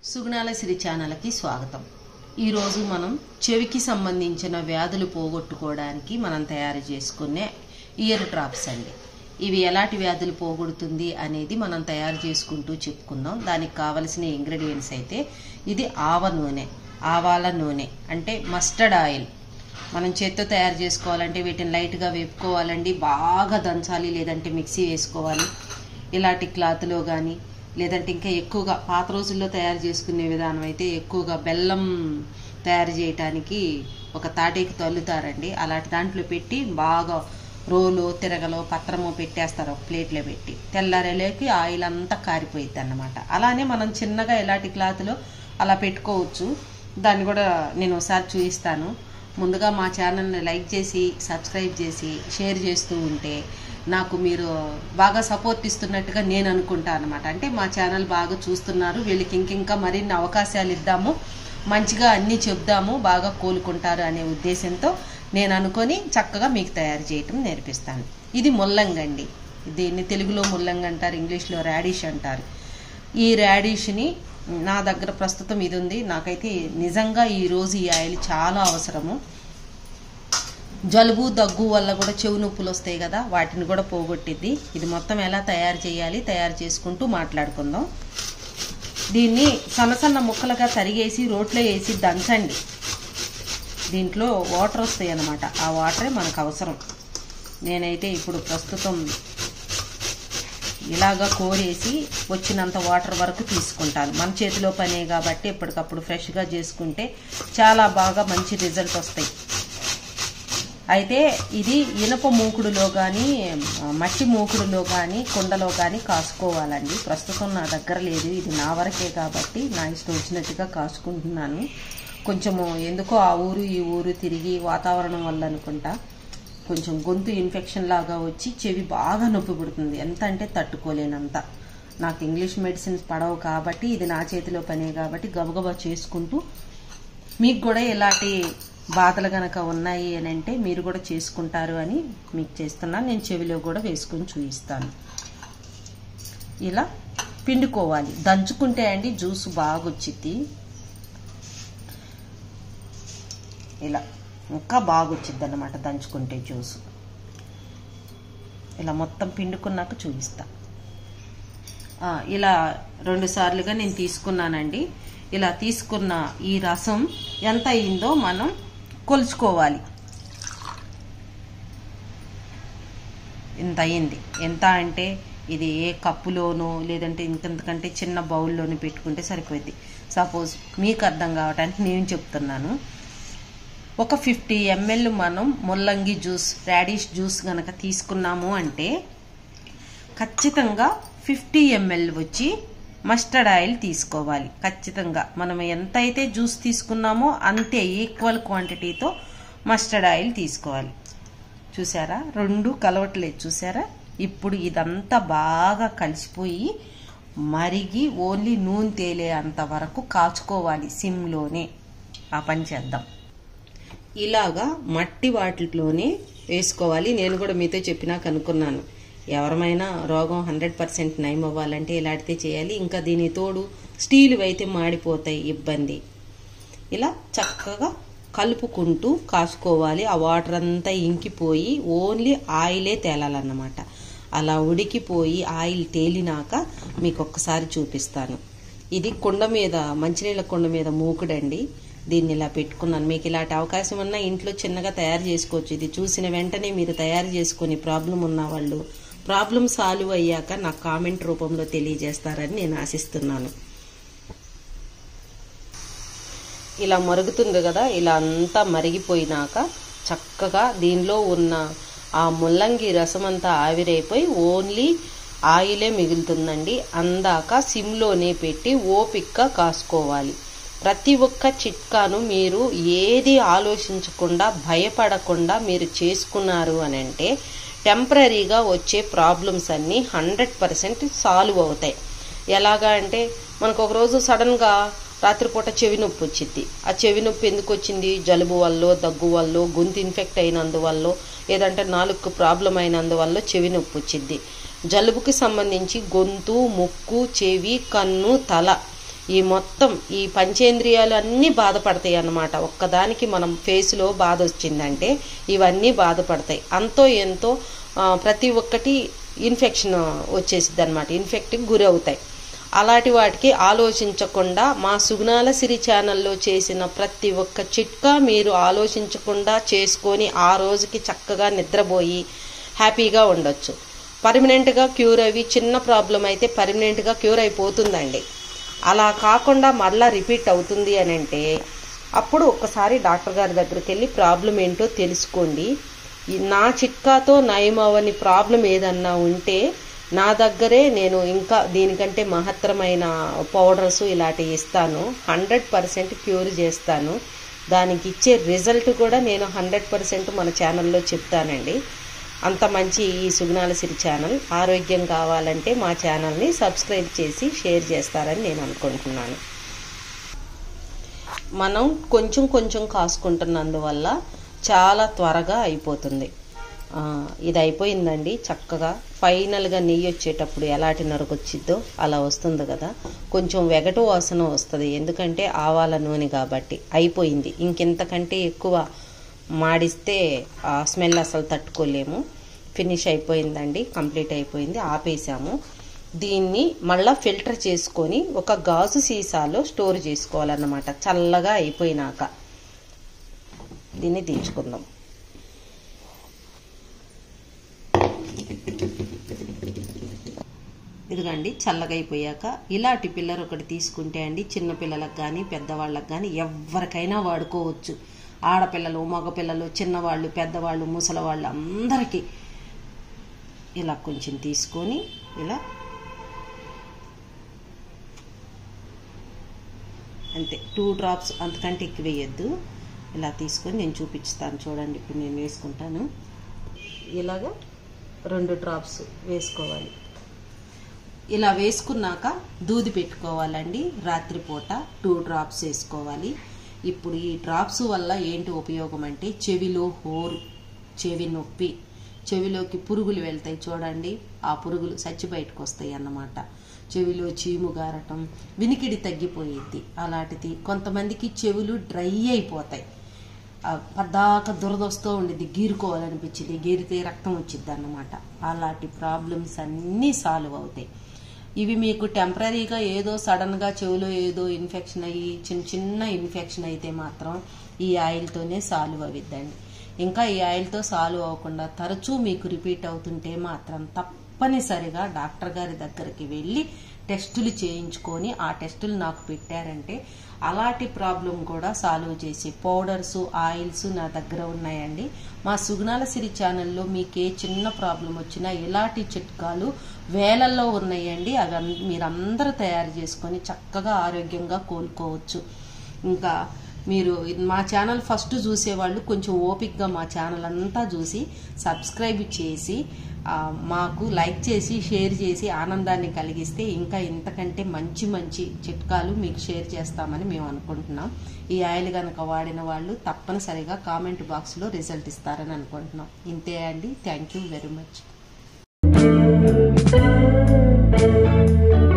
సుగుణాల సిరి ఛానల్కి స్వాగతం ఈరోజు మనం చెవికి సంబంధించిన వ్యాధులు పోగొట్టుకోవడానికి మనం తయారు చేసుకునే ఇయర్ డ్రాప్స్ అండి ఇవి ఎలాంటి వ్యాధులు పోగొడుతుంది అనేది మనం తయారు చేసుకుంటూ చెప్పుకుందాం దానికి కావలసిన ఇంగ్రీడియంట్స్ అయితే ఇది ఆవ నూనె ఆవాల నూనె అంటే మస్టర్డ్ ఆయిల్ మనం చేత్తో తయారు చేసుకోవాలంటే వీటిని లైట్గా వేపుకోవాలండి బాగా దంచాలి లేదంటే మిక్సీ వేసుకోవాలి ఇలాంటి క్లాత్లో కానీ లేదంటే ఇంకా ఎక్కువగా పాత రోజుల్లో తయారు చేసుకునే విధానం అయితే ఎక్కువగా బెల్లం తయారు చేయటానికి ఒక తాటేకి తల్లుతారండి అలాంటి దాంట్లో పెట్టి బాగా రోలు తిరగలో పత్రము పెట్టేస్తారు ఒక ప్లేట్లో పెట్టి తెల్లారేలోకి ఆయిల్ అంతా కారిపోయిద్ది అన్నమాట అలానే మనం చిన్నగా ఇలాంటి క్లాత్లో అలా పెట్టుకోవచ్చు దాన్ని కూడా నేను ఒకసారి చూపిస్తాను ముందుగా మా ఛానల్ని లైక్ చేసి సబ్స్క్రైబ్ చేసి షేర్ చేస్తూ ఉంటే నాకు మీరు బాగా సపోర్ట్ ఇస్తున్నట్టుగా నేను అనుకుంటా అనమాట అంటే మా ఛానల్ బాగా చూస్తున్నారు వీళ్ళకి ఇంకింకా మరిన్ని అవకాశాలు ఇద్దాము మంచిగా అన్నీ చెప్దాము బాగా కోలుకుంటారు అనే ఉద్దేశంతో నేను అనుకొని చక్కగా మీకు తయారు చేయటం నేర్పిస్తాను ఇది ముల్లంగండి దీన్ని తెలుగులో ముల్లంగ అంటారు ఇంగ్లీష్లో రాడిష్ అంటారు ఈ రాడిష్ని నా దగ్గర ప్రస్తుతం ఇది ఉంది నాకైతే నిజంగా ఈరోజు ఈ ఆయిల్ చాలా అవసరము జలుబు దగ్గు వల్ల కూడా చెవు నొప్పులు వస్తాయి కదా వాటిని కూడా పోగొట్టిద్ది ఇది మొత్తం ఎలా తయారు చేయాలి తయారు చేసుకుంటూ మాట్లాడుకుందాం దీన్ని సన్న సన్న ముక్కలుగా తరిగేసి రోట్లో వేసి దంచండి దీంట్లో వాటర్ వస్తాయి అన్నమాట ఆ వాటరే మనకు అవసరం నేనైతే ఇప్పుడు ప్రస్తుతం ఇలాగా కోరేసి వచ్చినంత వాటర్ వరకు తీసుకుంటాను మన చేతిలో పనే కాబట్టి ఎప్పటికప్పుడు ఫ్రెష్గా చేసుకుంటే చాలా బాగా మంచి రిజల్ట్ వస్తాయి అయితే ఇది ఇనప మూకుడులో కానీ మట్టి మూకుడులో కానీ కుండలో కానీ కాసుకోవాలండి ప్రస్తుతం నా దగ్గర లేదు ఇది నా వరకే కాబట్టి నా ఇష్టం వచ్చినట్టుగా కాసుకుంటున్నాను కొంచెము ఎందుకో ఆ ఊరు ఈ ఊరు తిరిగి వాతావరణం వల్ల అనుకుంటా కొంచెం గొంతు ఇన్ఫెక్షన్ లాగా వచ్చి చెవి బాగా నొప్పి పుడుతుంది ఎంత అంటే తట్టుకోలేనంత నాకు ఇంగ్లీష్ మెడిసిన్స్ పడవు కాబట్టి ఇది నా చేతిలో పనే కాబట్టి గబగబా చేసుకుంటూ మీకు కూడా ఇలాంటి బాధలు కనుక ఉన్నాయి అని అంటే మీరు కూడా చేసుకుంటారు అని మీకు చేస్తున్నాను నేను చెవిలో కూడా వేసుకొని చూపిస్తాను ఇలా పిండుకోవాలి దంచుకుంటే అండి జ్యూస్ బాగా వచ్చింది ఇలా ఇంకా బాగా వచ్చింది అనమాట దంచుకుంటే జ్యూస్ ఇలా మొత్తం పిండుకున్నాక చూపిస్తా ఇలా రెండు సార్లుగా నేను తీసుకున్నానండి ఇలా తీసుకున్న ఈ రసం ఎంత అయిందో మనం కొలుచుకోవాలి ఇంత అయింది ఎంత అంటే ఇది ఏ కప్పులోనో లేదంటే ఇంకంతకంటే చిన్న బౌల్లోనూ పెట్టుకుంటే సరిపోద్ది సపోజ్ మీకు అర్థం కావడానికి నేను చెప్తున్నాను ఒక ఫిఫ్టీ ఎంఎల్ మనం ముల్లంగి జ్యూస్ రాడిష్ జ్యూస్ కనుక తీసుకున్నాము అంటే ఖచ్చితంగా ఫిఫ్టీ ఎంఎల్ వచ్చి మస్టర్డ్ ఆయిల్ తీసుకోవాలి ఖచ్చితంగా మనం ఎంత అయితే జ్యూస్ తీసుకున్నామో అంతే ఈక్వల్ క్వాంటిటీతో మస్టర్డ్ ఆయిల్ తీసుకోవాలి చూసారా రెండు కలవట్లేదు చూసారా ఇప్పుడు ఇదంతా బాగా కలిసిపోయి మరిగి ఓన్లీ నూనె తేలే అంత వరకు కాచుకోవాలి సిమ్లోనే ఆ పని చేద్దాం ఇలాగా మట్టి వాటిలోనే వేసుకోవాలి నేను కూడా మీతో చెప్పినాక అనుకున్నాను ఎవరమైనా రోగం హండ్రెడ్ పర్సెంట్ నయం అవ్వాలంటే ఇలాంటిదే చేయాలి ఇంకా దీని తోడు స్టీల్ అయితే మాడిపోతాయి ఇబ్బంది ఇలా చక్కగా కలుపుకుంటూ కాసుకోవాలి ఆ వాటర్ అంతా ఇంకిపోయి ఓన్లీ ఆయిలే తేలాలన్నమాట అలా ఉడికిపోయి ఆయిల్ తేలినాక మీకు ఒక్కసారి చూపిస్తాను ఇది కుండ మీద మంచినీళ్ళ కుండ మీద మూకుడండి దీన్ని ఇలా పెట్టుకున్నాను మీకు ఇలాంటి అవకాశం ఉన్నా ఇంట్లో చిన్నగా తయారు చేసుకోవచ్చు ఇది చూసిన వెంటనే మీరు తయారు చేసుకుని ప్రాబ్లం ఉన్న వాళ్ళు ప్రాబ్లం సాల్వ్ అయ్యాక నాకు కామెంట్ రూపంలో తెలియజేస్తారని నేను ఆశిస్తున్నాను ఇలా మరుగుతుంది కదా ఇలా అంతా మరిగిపోయినాక చక్కగా దీనిలో ఉన్న ఆ ముల్లంగి రసం అంతా ఆవిరైపోయి ఓన్లీ ఆయిలే మిగులుతుందండి అందాక సిమ్లోనే పెట్టి ఓపిక్గా కాసుకోవాలి ప్రతి ఒక్క చిట్కాను మీరు ఏది ఆలోచించకుండా భయపడకుండా మీరు చేసుకున్నారు అని అంటే టెంపరీగా వచ్చే ప్రాబ్లమ్స్ అన్నీ హండ్రెడ్ పర్సెంట్ సాల్వ్ అవుతాయి ఎలాగా అంటే మనకు ఒకరోజు సడన్గా రాత్రిపూట చెవి నొప్పి వచ్చింది ఆ చెవి నొప్పి ఎందుకు వచ్చింది జలుబు వల్ల దగ్గు వల్ల గొంతు ఇన్ఫెక్ట్ అయినందువల్ల లేదంటే నాలుగు ప్రాబ్లం అయినందువల్ల చెవి నొప్పి వచ్చింది జలుబుకి సంబంధించి గొంతు ముక్కు చెవి కన్ను తల ఈ మొత్తం ఈ పంచేంద్రియాలు అన్నీ బాధపడతాయి అన్నమాట ఒక్కదానికి మనం ఫేస్లో బాధ వచ్చిందంటే ఇవన్నీ బాధపడతాయి అంతో ఎంతో ఆ, ప్రతి ఒక్కటి ఇన్ఫెక్షన్ వచ్చేసిద్ది అనమాట ఇన్ఫెక్ట్కి గురి అవుతాయి అలాంటి వాటికి ఆలోచించకుండా మా సుగుణాల సిరి ఛానల్లో చేసిన ప్రతి ఒక్క చిట్కా మీరు ఆలోచించకుండా చేసుకొని ఆ రోజుకి చక్కగా నిద్రపోయి హ్యాపీగా ఉండొచ్చు పర్మనెంట్గా క్యూర్ అవి చిన్న ప్రాబ్లం అయితే పర్మనెంట్గా క్యూర్ అయిపోతుందండి అలా కాకుండా మళ్ళా రిపీట్ అవుతుంది అని అంటే అప్పుడు ఒక్కసారి డాక్టర్ గారి దగ్గరికి వెళ్ళి ప్రాబ్లం ఏంటో తెలుసుకోండి ఈ నా చిట్కాతో నయం అవ్వని ప్రాబ్లం ఏదన్నా ఉంటే నా దగ్గరే నేను ఇంకా దీనికంటే మహత్తరమైన పౌడర్స్ ఇలాంటివి ఇస్తాను హండ్రెడ్ పర్సెంట్ క్యూర్ చేస్తాను దానికి ఇచ్చే రిజల్ట్ కూడా నేను హండ్రెడ్ పర్సెంట్ మన ఛానల్లో చెప్తానండి అంత మంచి ఈ సుగుణాల సిరి ఛానల్ ఆరోగ్యం కావాలంటే మా ఛానల్ని సబ్స్క్రైబ్ చేసి షేర్ చేస్తారని నేను అనుకుంటున్నాను మనం కొంచెం కొంచెం కాసుకుంటున్నందువల్ల చాలా త్వరగా అయిపోతుంది ఆ, ఇది అయిపోయిందండి చక్కగా ఫైనల్గా నెయ్యి వచ్చేటప్పుడు ఎలాంటి నరకు వచ్చిద్దో అలా వస్తుంది కదా కొంచెం వెగటు వాసన వస్తుంది ఎందుకంటే ఆవాల నూనె కాబట్టి అయిపోయింది ఇంకెంతకంటే ఎక్కువ మాడిస్తే ఆ స్మెల్ అసలు తట్టుకోలేము ఫినిష్ అయిపోయిందండి కంప్లీట్ అయిపోయింది ఆపేసాము దీన్ని మళ్ళా ఫిల్టర్ చేసుకొని ఒక గాజు సీసాలో స్టోర్ చేసుకోవాలన్నమాట చల్లగా అయిపోయినాక దీన్ని దించుకుందాం ఇదిగండి చల్లగా అయిపోయాక ఇలాంటి పిల్లర్ ఒకటి తీసుకుంటే అండి చిన్న పిల్లలకు కానీ పెద్దవాళ్ళకి కానీ ఎవరికైనా వాడుకోవచ్చు ఆడపిల్లలు మగపిల్లలు చిన్నవాళ్ళు పెద్దవాళ్ళు ముసలవాళ్ళు అందరికీ ఇలా కొంచెం తీసుకొని ఇలా అంతే టూ డ్రాప్స్ అంతకంటే ఎక్కువ వేయద్దు ఇలా తీసుకొని నేను చూపిస్తాను చూడండి ఇప్పుడు నేను వేసుకుంటాను ఇలాగా రెండు డ్రాప్స్ వేసుకోవాలి ఇలా వేసుకున్నాక దూది పెట్టుకోవాలండి రాత్రిపూట టూ డ్రాప్స్ వేసుకోవాలి ఇప్పుడు ఈ డ్రాప్స్ వల్ల ఏంటి ఉపయోగం అంటే చెవిలో హోరు చెవి నొప్పి చెవిలోకి పురుగులు వెళ్తాయి చూడండి ఆ పురుగులు చచ్చి బయటకు వస్తాయి అన్నమాట చెవిలో చీము గారటం వినికిడి తగ్గిపోయిద్ది అలాంటిది కొంతమందికి చెవులు డ్రై అయిపోతాయి ఆ పద్దాక దురదొస్తూ ఉండిద్ది గీరుకోవాలనిపించింది గీరితే రక్తం వచ్చిద్ది అన్నమాట అలాంటి ప్రాబ్లమ్స్ అన్నీ సాల్వ్ అవుతాయి ఇవి మీకు టెంపరీగా ఏదో సడన్గా చెవిలో ఏదో ఇన్ఫెక్షన్ అయ్యి చిన్న చిన్న ఇన్ఫెక్షన్ అయితే మాత్రం ఈ ఆయిల్తోనే సాల్వ్ అవిద్దండి ఇంకా ఈ ఆయిల్తో సాల్వ్ అవ్వకుండా తరచూ మీకు రిపీట్ అవుతుంటే మాత్రం తప్పనిసరిగా డాక్టర్ గారి దగ్గరికి వెళ్ళి టెస్టులు చేయించుకొని ఆ టెస్టులు నాకు పెట్టారంటే అలాంటి ప్రాబ్లం కూడా సాల్వ్ చేసే పౌడర్స్ ఆయిల్స్ నా దగ్గర ఉన్నాయండి మా సుగుణాల సిరి ఛానల్లో మీకు ఏ చిన్న ప్రాబ్లం వచ్చినా ఇలాంటి చిట్కాలు వేలల్లో ఉన్నాయండి అవి అన్- మీరందరూ తయారు చేసుకొని చక్కగా ఆరోగ్యంగా కోలుకోవచ్చు ఇంకా మీరు మా ఛానల్ ఫస్ట్ చూసేవాళ్ళు కొంచెం ఓపిక్గా మా ఛానల్ అంతా చూసి సబ్స్క్రైబ్ చేసి ఆ, మాకు లైక్ చేసి షేర్ చేసి ఆనందాన్ని కలిగిస్తే ఇంకా ఇంతకంటే మంచి మంచి చిట్కాలు మీకు షేర్ చేస్తామని మేము అనుకుంటున్నాం ఈ ఆయిల్ కనుక వాడిన వాళ్ళు తప్పనిసరిగా కామెంట్ బాక్స్లో రిజల్ట్ ఇస్తారని అనుకుంటున్నాం ఇంతే అండి థ్యాంక్ యూ వెరీ మచ్